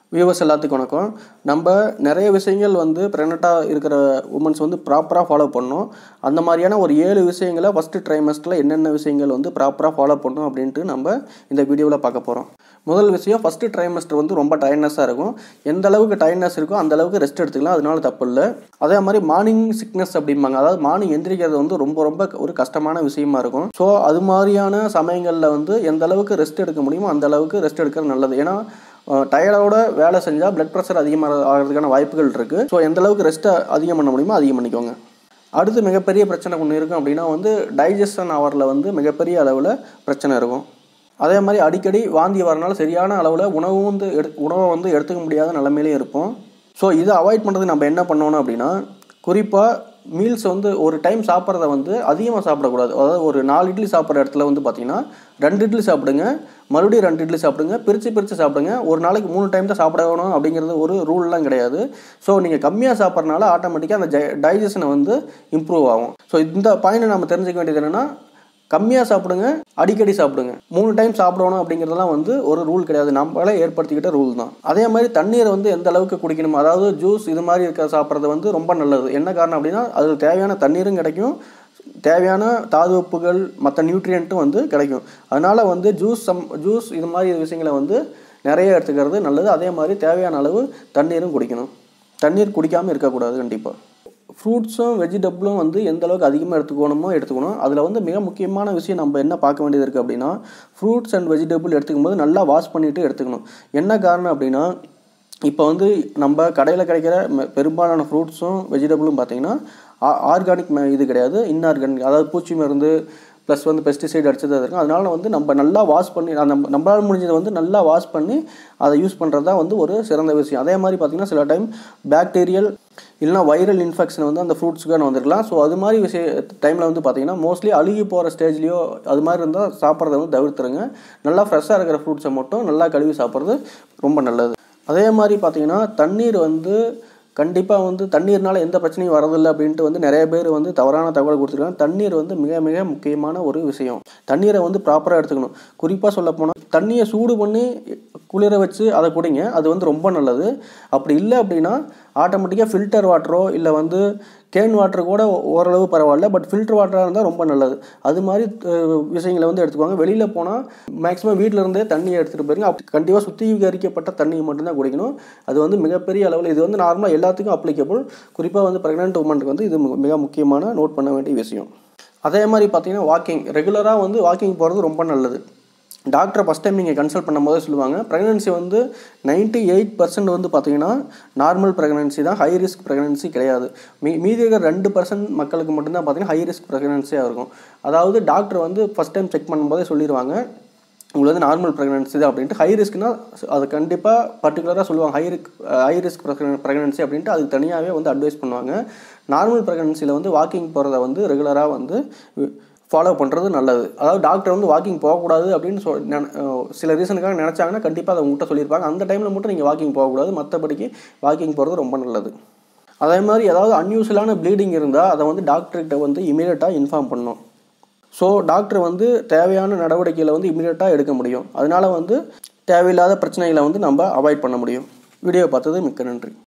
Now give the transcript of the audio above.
viewers எல்லாத்துக்கும் வணக்கம் நம்ம நிறைய விஷயங்கள் வந்து ப்ரெக்னெண்ட்டாக இருக்கிற உமன்ஸ் வந்து ப்ராப்பராக ஃபாலோ பண்ணணும் அந்த மாதிரியான ஒரு ஏழு விஷயங்களை ஃபஸ்ட்டு ட்ரைமஸ்டரில் என்னென்ன விஷயங்கள் வந்து ப்ராப்பராக ஃபாலோ பண்ணணும் அப்படின்ட்டு நம்ம இந்த வீடியோவில் பார்க்க போகிறோம் முதல் விஷயம் ஃபஸ்ட்டு ட்ரைமஸ்டர் வந்து ரொம்ப டயர்னஸாக இருக்கும் எந்த அளவுக்கு டயர்னஸ் இருக்கோ அந்த அளவுக்கு ரெஸ்ட் எடுத்துக்கலாம் அதனால தப்பு இல்லை அதே மாதிரி மார்னிங் சிக்னஸ் அப்படிம்பாங்க அதாவது மார்னிங் எந்திரிக்கிறது வந்து ரொம்ப ரொம்ப ஒரு கஷ்டமான விஷயமா இருக்கும் ஸோ அது மாதிரியான சமயங்களில் வந்து எந்த அளவுக்கு ரெஸ்ட் எடுக்க முடியுமோ அந்த அளவுக்கு ரெஸ்ட் எடுக்கிறது நல்லது ஏன்னா டயர்டோட வேலை செஞ்சால் பிளட் ப்ரெஷர் அதிகமாக ஆகிறதுக்கான வாய்ப்புகள் இருக்குது ஸோ எந்த அளவுக்கு ரெஸ்ட்டை அதிகம் பண்ண முடியுமோ அதிகம் பண்ணிக்கோங்க அடுத்து மிகப்பெரிய பிரச்சனை ஒன்று இருக்கும் அப்படின்னா வந்து டைஜஷன் ஹவரில் வந்து மிகப்பெரிய அளவில் பிரச்சனை இருக்கும் அதே மாதிரி அடிக்கடி வாந்தி வரனால சரியான அளவில் உணவு வந்து எடு உணவை வந்து எடுத்துக்க முடியாத நிலமையிலே இருப்போம் ஸோ இதை அவாய்ட் பண்ணுறதுக்கு நம்ம என்ன பண்ணணும் அப்படின்னா குறிப்பாக மீல்ஸ் வந்து ஒரு டைம் சாப்பிட்றத வந்து அதிகமாக சாப்பிடக்கூடாது அதாவது ஒரு நாலு இட்லி சாப்பிட்ற இடத்துல வந்து பார்த்தீங்கன்னா ரெண்டு இட்லி சாப்பிடுங்க மறுபடியும் ரெண்டு இட்லி சாப்பிடுங்க பிரித்து பிரித்து சாப்பிடுங்க ஒரு நாளைக்கு மூணு டைம் தான் சாப்பிட வேணும் அப்படிங்கிறது ஒரு ரூல்லாம் கிடையாது ஸோ நீங்கள் கம்மியாக சாப்பிட்றனால ஆட்டோமேட்டிக்காக அந்த டைஜஷனை வந்து இம்ப்ரூவ் ஆகும் ஸோ இந்த பாயிண்ட் நம்ம தெரிஞ்சுக்க வேண்டியது என்னென்னா கம்மியாக சாப்பிடுங்க அடிக்கடி சாப்பிடுங்க மூணு டைம் சாப்பிடணும் அப்படிங்கிறதெல்லாம் வந்து ஒரு ரூல் கிடையாது நம்மளே ஏற்படுத்திக்கிட்ட ரூல் தான் அதே மாதிரி தண்ணீரை வந்து எந்த அளவுக்கு குடிக்கணும் அதாவது ஜூஸ் இது மாதிரி இருக்க சாப்பிட்றது வந்து ரொம்ப நல்லது என்ன காரணம் அப்படின்னா அதில் தேவையான தண்ணீரும் கிடைக்கும் தேவையான தாது உப்புகள் மற்ற நியூட்ரியண்ட்டும் வந்து கிடைக்கும் அதனால் வந்து ஜூஸ் சம் ஜூஸ் இது மாதிரி விஷயங்களை வந்து நிறைய எடுத்துக்கிறது நல்லது அதே மாதிரி தேவையான அளவு தண்ணீரும் குடிக்கணும் தண்ணீர் குடிக்காமல் இருக்கக்கூடாது கண்டிப்பாக ஃப்ரூட்ஸும் வெஜிடபிளும் வந்து எந்த அளவுக்கு அதிகமாக எடுத்துக்கணுமோ எடுத்துக்கணும் அதில் வந்து மிக முக்கியமான விஷயம் நம்ம என்ன பார்க்க வேண்டியது இருக்குது அப்படின்னா ஃப்ரூட்ஸ் அண்ட் வெஜிடபிள் எடுத்துக்கும் போது நல்லா வாஷ் பண்ணிவிட்டு எடுத்துக்கணும் என்ன காரணம் அப்படின்னா இப்போ வந்து நம்ம கடையில் கிடைக்கிற பெரும்பாலான ஃப்ரூட்ஸும் வெஜிடபிளும் பார்த்தீங்கன்னா ஆர்கானிக் இது கிடையாது இன்ஆர்கானிக் அதாவது பூச்சி மருந்து ப்ளஸ் வந்து பெஸ்டிசைட் அடிச்சது இருக்கும் அதனால வந்து நம்ம நல்லா வாஷ் பண்ணி நம்ம நம்மளால் முடிஞ்சதை வந்து நல்லா வாஷ் பண்ணி அதை யூஸ் பண்ணுறது தான் வந்து ஒரு சிறந்த விஷயம் அதே மாதிரி பார்த்திங்கன்னா சில டைம் பாக்டீரியல் இல்லைனா வைரல் இன்ஃபெக்ஷன் வந்து அந்த ஃப்ரூட்ஸுக்கான வந்துருக்கலாம் ஸோ அது மாதிரி விஷய டைமில் வந்து பார்த்திங்கன்னா மோஸ்ட்லி அழுகி போகிற ஸ்டேஜ்லேயோ அது மாதிரி இருந்தால் சாப்பிட்றத வந்து தவிர்த்துருங்க நல்லா ஃப்ரெஷ்ஷாக இருக்கிற ஃப்ரூட்ஸை மட்டும் நல்லா கழுவி சாப்பிட்றது ரொம்ப நல்லது அதே மாதிரி பார்த்திங்கன்னா தண்ணீர் வந்து கண்டிப்பாக வந்து தண்ணீர்னால எந்த பிரச்சனையும் வரதில்லை அப்படின்ட்டு வந்து நிறைய பேர் வந்து தவறான தகவல் கொடுத்துருக்காங்க தண்ணீர் வந்து மிக மிக முக்கியமான ஒரு விஷயம் தண்ணீரை வந்து ப்ராப்பராக எடுத்துக்கணும் குறிப்பாக சொல்ல போனால் தண்ணியை சூடு பண்ணி குளிர வச்சு அதை குடிங்க அது வந்து ரொம்ப நல்லது அப்படி இல்லை அப்படின்னா ஆட்டோமேட்டிக்காக ஃபில்டர் வாட்டரோ இல்லை வந்து கேன் வாட்டர் கூட ஓரளவு பரவாயில்ல பட் ஃபில்டர் வாட்டராக இருந்தால் ரொம்ப நல்லது அது மாதிரி விஷயங்களை வந்து எடுத்துக்குவாங்க வெளியில் போனால் மேக்ஸிமம் வீட்டில் இருந்தே தண்ணியை எடுத்துகிட்டு போயிருங்க அப்படி கண்டிப்பாக சுத்திகரிக்கப்பட்ட தண்ணியை மட்டும்தான் குடிக்கணும் அது வந்து மிகப்பெரிய அளவில் இது வந்து நார்மலாக எல்லாத்துக்கும் அப்ளிகபிள் குறிப்பாக வந்து ப்ரெக்னென்ட் உமனுக்கு வந்து இது மிக முக்கியமான நோட் பண்ண வேண்டிய விஷயம் அதே மாதிரி பார்த்தீங்கன்னா வாக்கிங் ரெகுலராக வந்து வாக்கிங் போகிறது ரொம்ப நல்லது டாக்டரை ஃபஸ்ட் டைம் நீங்கள் கன்சல்ட் பண்ணும்போது சொல்லுவாங்க ப்ரெக்னன்சி வந்து நைன்ட்டி எயிட் பர்சன்ட் வந்து பார்த்தீங்கன்னா நார்மல் ப்ரெக்னன்சி தான் ஹை ரிஸ்க் ப்ரெக்னன்சி கிடையாது மீ மீதி இருக்கிற ரெண்டு பர்சன்ட் மக்களுக்கு மட்டும்தான் பார்த்தீங்கன்னா ஹை ரிஸ்க் ப்ரெக்னன்சியாக இருக்கும் அதாவது டாக்டர் வந்து ஃபஸ்ட் டைம் செக் பண்ணும்போதே சொல்லிடுவாங்க உங்களுக்கு வந்து நார்மல் ப்ரெக்னன்சி தான் அப்படின்ட்டு ஹை ரிஸ்க்னா அது கண்டிப்பாக பர்டிகுலராக சொல்லுவாங்க high risk high risk pregnancy அப்படின்ட்டு அதுக்கு தனியாகவே வந்து அட்வைஸ் பண்ணுவாங்க நார்மல் ப்ரெக்னன்சியில் வந்து வாக்கிங் போகிறத வந்து ரெகுலராக வந்து ஃபாலோ பண்ணுறது நல்லது அதாவது டாக்டர் வந்து வாக்கிங் போகக்கூடாது அப்படின்னு சொல் சில ரீசனுக்காக நினச்சாங்கன்னா கண்டிப்பாக அதை உங்கள்கிட்ட சொல்லியிருப்பாங்க அந்த டைமில் மட்டும் நீங்கள் வாக்கிங் போகக்கூடாது மற்றபடிக்கு வாக்கிங் போகிறது ரொம்ப நல்லது அதே மாதிரி ஏதாவது அன்யூஸ்வலான ப்ளீடிங் இருந்தால் அதை வந்து டாக்டர்கிட்ட வந்து இமீடியட்டாக இன்ஃபார்ம் பண்ணணும் ஸோ டாக்டர் வந்து தேவையான நடவடிக்கைகளை வந்து இமீடியட்டாக எடுக்க முடியும் அதனால் வந்து தேவையில்லாத பிரச்சனைகளை வந்து நம்ம அவாய்ட் பண்ண முடியும் வீடியோ பார்த்தது மிக்க நன்றி